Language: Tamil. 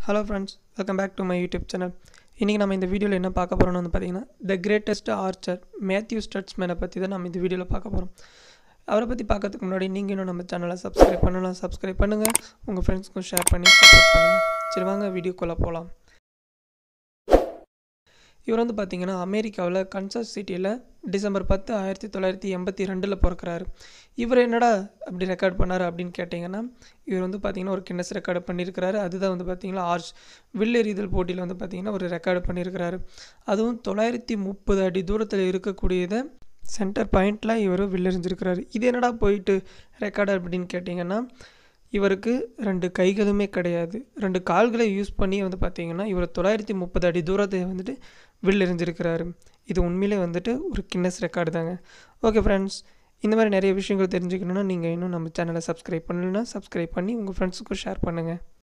hello friends welcome back to my YouTube channel இன்றைக்கி நம்ம இந்த வீடியோவில் என்ன பார்க்க போகிறோம்னு வந்து பார்த்தீங்கன்னா த கிரேட்டஸ்ட் ஆர்ச்சர் மேத்யூ ஸ்டட்ஸ்மேனை பற்றி தான் நம்ம இந்த வீடியோவில் பார்க்க போகிறோம் அவரை பற்றி பார்க்கறதுக்கு முன்னாடி நீங்கள் இன்னும் நம்ம சேனலை சப்ஸ்கிரைப் பண்ணலாம் சப்ஸ்கிரைப் பண்ணுங்கள் உங்கள் ஃப்ரெண்ட்ஸ்க்கும் ஷேர் பண்ணி சப்போர்ட் பண்ணுங்கள் சரி வாங்க வீடியோக்குள்ளே போகலாம் இவர் வந்து பார்த்தீங்கன்னா அமெரிக்காவில் கன்சஸ் சிட்டியில் டிசம்பர் பத்து ஆயிரத்தி தொள்ளாயிரத்தி எண்பத்தி ரெண்டில் பிறக்கிறாரு இவர் என்னடா அப்படி ரெக்கார்ட் பண்ணார் அப்படின்னு கேட்டிங்கன்னா இவர் வந்து பார்த்தீங்கன்னா ஒரு கின்னஸ் ரெக்கார்டு பண்ணியிருக்கிறாரு அதுதான் வந்து பார்த்தீங்கன்னா ஆர்ச் வில்லெறிதல் போட்டியில் வந்து பார்த்தீங்கன்னா ஒரு ரெக்கார்டு பண்ணியிருக்கிறாரு அதுவும் தொள்ளாயிரத்தி முப்பது அடி தூரத்தில் இருக்கக்கூடியதை சென்டர் பாயிண்டில் இவர் வில்லெறிஞ்சிருக்கிறாரு இது என்னடா போயிட்டு ரெக்கார்டு அப்படின்னு கேட்டிங்கன்னா இவருக்கு ரெண்டு கைகளுமே கிடையாது ரெண்டு கால்களை யூஸ் பண்ணி வந்து பார்த்தீங்கன்னா இவர் தொள்ளாயிரத்தி முப்பது அடி தூரத்தை வந்துட்டு வில் எறிஞ்சிருக்கிறாரு இது உண்மையிலே வந்துட்டு ஒரு கின்னஸ் ரெக்கார்டு தாங்க ஓகே ஃப்ரெண்ட்ஸ் இந்த மாதிரி நிறைய விஷயங்கள் தெரிஞ்சுக்கணுன்னா நீங்கள் இன்னும் நம்ம சேனலை சப்ஸ்கிரைப் பண்ணலைன்னா சப்ஸ்கிரைப் பண்ணி உங்கள் ஃப்ரெண்ட்ஸுக்கும் ஷேர் பண்ணுங்கள்